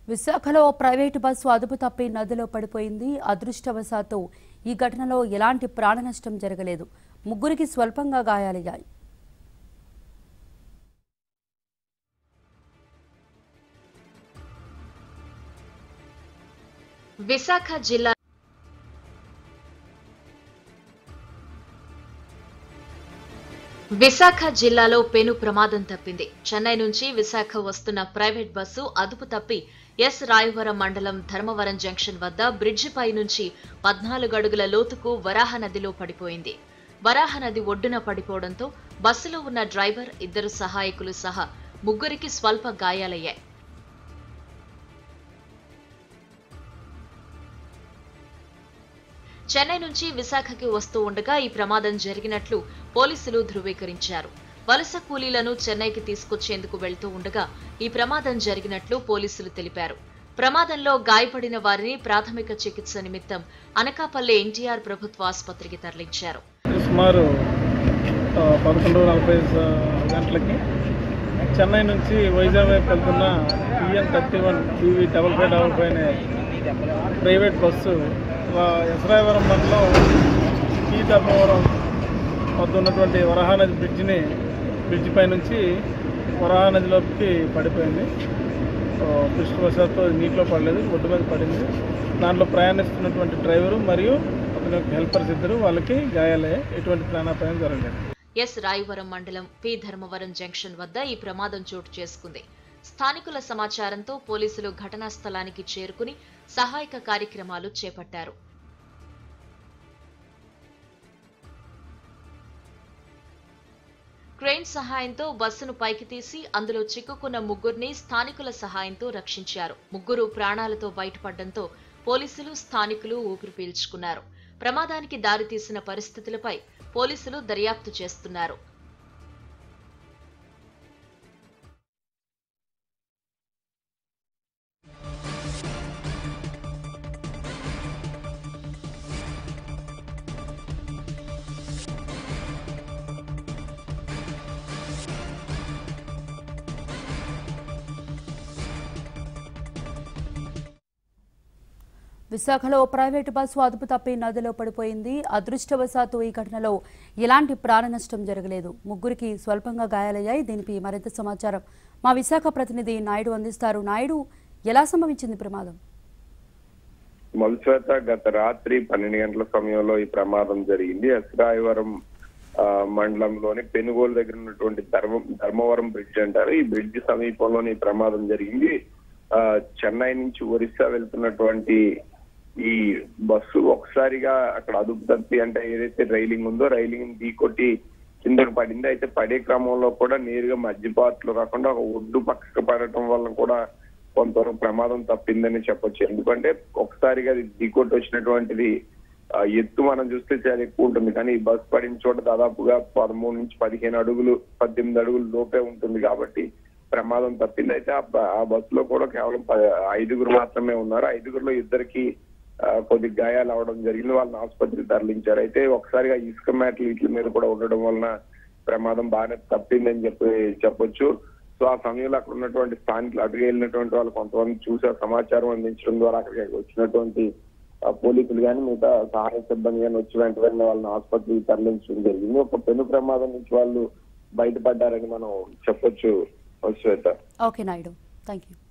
విశాఖలో ఓ private bus అదుపు తప్పి నదిలో పడిపోయింది అదృష్టవశాత్తు ఈ ఘటనలో ఎలాంటి ప్రాణ నష్టం జరగలేదు ముగ్గురికి స్వల్పంగా గాయాలయ్యాయి విశాఖ జిల్లా విశాఖ జిల్లాలో పెను ప్రమాదం తప్పింది చెన్నై నుంచి విశాఖ వస్తున్న ప్రైవేట్ బస్సు అదుపు తప్పి ఎస్ రాయవరం మండలం ధర్మవరం జంక్షన్ వద్ద బ్రిడ్జి పై నుంచి పద్నాలుగు అడుగుల లోతుకు వరాహ నదిలో పడిపోయింది వరాహ నది ఒడ్డున పడిపోవడంతో బస్సులో ఉన్న డ్రైవర్ ఇద్దరు సహాయకులు సహా ముగ్గురికి స్వల్ప గాయాలయ్యాయి చెన్నై నుంచి విశాఖకి వస్తూ ఉండగా ఈ ప్రమాదం జరిగినట్లు పోలీసులు ధృవీకరించారు వలస కూలీలను చెన్నైకి తీసుకొచ్చేందుకు వెళ్తూ ఉండగా ఈ ప్రమాదం జరిగినట్లు పోలీసులు తెలిపారు ప్రమాదంలో గాయపడిన వారిని ప్రాథమిక చికిత్స నిమిత్తం అనకాపల్లి ఎన్టీఆర్ ప్రభుత్వ ఆసుపత్రికి తరలించారు సుమారు ఆ, పదకొండు నలభై స- గంటలకి చెన్నై నుంచి వైజాగ్ వైపు వెళ్తున్న TN thirty one TV double five double five అనే ప్రైవేట్ బస్సు రా- ఎసరాయవరం మండలం టీ ధర్మవరం వద్ద ఉన్నటువంటి వరహానది బ్రిడ్జిని బ్రిడ్జి పై నుంచి వరహానదిలోకి పడిపోయింది ఆ, దృష్టివశాత్తు అది నీటిలో పడలేదు ఒడ్డు మీద పడింది దాంట్లో ప్రయాణిస్తున్నటువంటి డ్రైవరు మరియు అతని యొక్క హెల్పర్స్ ఇద్దరు వాళ్ళకి గాయాలయ్యాయి ఎటువంటి ప్రాణాపాయం జరగలేదు ఎస్ రాయవరం మండలం పి ధర్మవరం జంక్షన్ వద్ద ఈ ప్రమాదం చోటు చేసుకుంది స్థానికుల సమాచారంతో పోలీసులు ఘటనా స్థలానికి చేరుకుని సహాయక కార్యక్రమాలు చేపట్టారు క్రెయిన్ సహాయంతో బస్సును పైకి తీసి అందులో చిక్కుకున్న ముగ్గురిని స్థానికుల సహాయంతో రక్షించారు ముగ్గురు ప్రాణాలతో బయటపడడంతో పోలీసులు స్థానికులు ఊపిరి పీల్చుకున్నారు ప్రమాదానికి దారితీసిన పరిస్థితులపై పోలీసులు దర్యాప్తు చేస్తున్నారు విశాఖలో ఓ ప్రైవేటు బస్సు అదుపు తప్పి నదిలో పడిపోయింది అదృష్టవశాత్తు ఈ ఘటనలో ఎలాంటి ప్రాణ నష్టం జరగలేదు ముగ్గురికి స్వల్పంగా గాయాలయ్యాయి దీనిపై మరింత సమాచారం మా విశాఖ ప్రతినిధి నాయుడు అందిస్తారు నాయుడు ఎలా సంభవించింది ప్రమాదం మధుశ్వేత గత రాత్రి పన్నెండు గంటల సమయంలో ఈ ప్రమాదం జరిగింది ఎస్రాయవరం ఆ, మండలంలోని పెనుగోలు దగ్గర ఉన్నటువంటి ధర్మ ధర్మవరం బ్రిడ్జ్ అంటారు ఈ బ్రిడ్జ్ సమీపంలోని ఈ ప్రమాదం జరిగింది ఆ, చెన్నై నుంచి ఒరిస్సా వెళ్తున్నటువంటి ఈ బస్సు ఒకసారిగా అక్కడ అదుపు తప్పి అంటే ఏదైతే రైలింగ్ ఉందో రైలింగ్ ఢీకొట్టి కిందకు పడింది అయితే పడే క్రమంలో కూడా నేరుగా మధ్యపాట్లు రాకుండా ఒక ఒడ్డు పక్కకు పడటం వల్ల కూడా కొంతవరకు ప్రమాదం తప్పిందని చెప్పొచ్చు ఎందుకంటే ఒకసారిగా అది ఢీకొట్టి వచ్చినటువంటిది ఆ, ఎత్తు మనం చూస్తే చాలా ఎక్కువ ఉంటుంది కానీ ఈ బస్ పడిన చోట దాదాపుగా పదమూడు నుంచి పదిహేను అడుగులు పద్దెనిమిది అడుగులు లోపే ఉంటుంది కాబట్టి ప్రమాదం తప్పింది అయితే ఆ బ- ఆ బస్సులో కూడా కేవలం ప- ఐదుగురు మాత్రమే ఉన్నారు ఐదుగురులో ఇద్దరికి ఆ, కొద్ది గాయాలు అవడం జరిగింది వాళ్ళని ఆసుపత్రికి తరలించారు అయితే ఒకసారిగా ఇసుక మ్యాట్లు వీటి మీద కూడా ఉండడం వలన ప్రమాదం బాగానే తప్పిందని చెప్పి చెప్పొచ్చు సో ఆ సమయంలో అక్కడ ఉన్నటువంటి స్థానికులు అటుగా వెళ్ళినటువంటి వాళ్ళు కొంతమంది చూసి ఆ సమాచారం అందించడం ద్వారా అక్కడికి వచ్చినటువంటి ఆ, పోలీసులు కానీ మిగతా సహాయ సిబ్బంది కానీ వచ్చి వెంట వెంటనే వాళ్ళని ఆసుపత్రికి తరలించడం జరిగింది ఒక పెను ప్రమాదం నుంచి వాళ్ళు బయటపడ్డారని మనం చెప్పొచ్చు Shweta okay Naidu thank you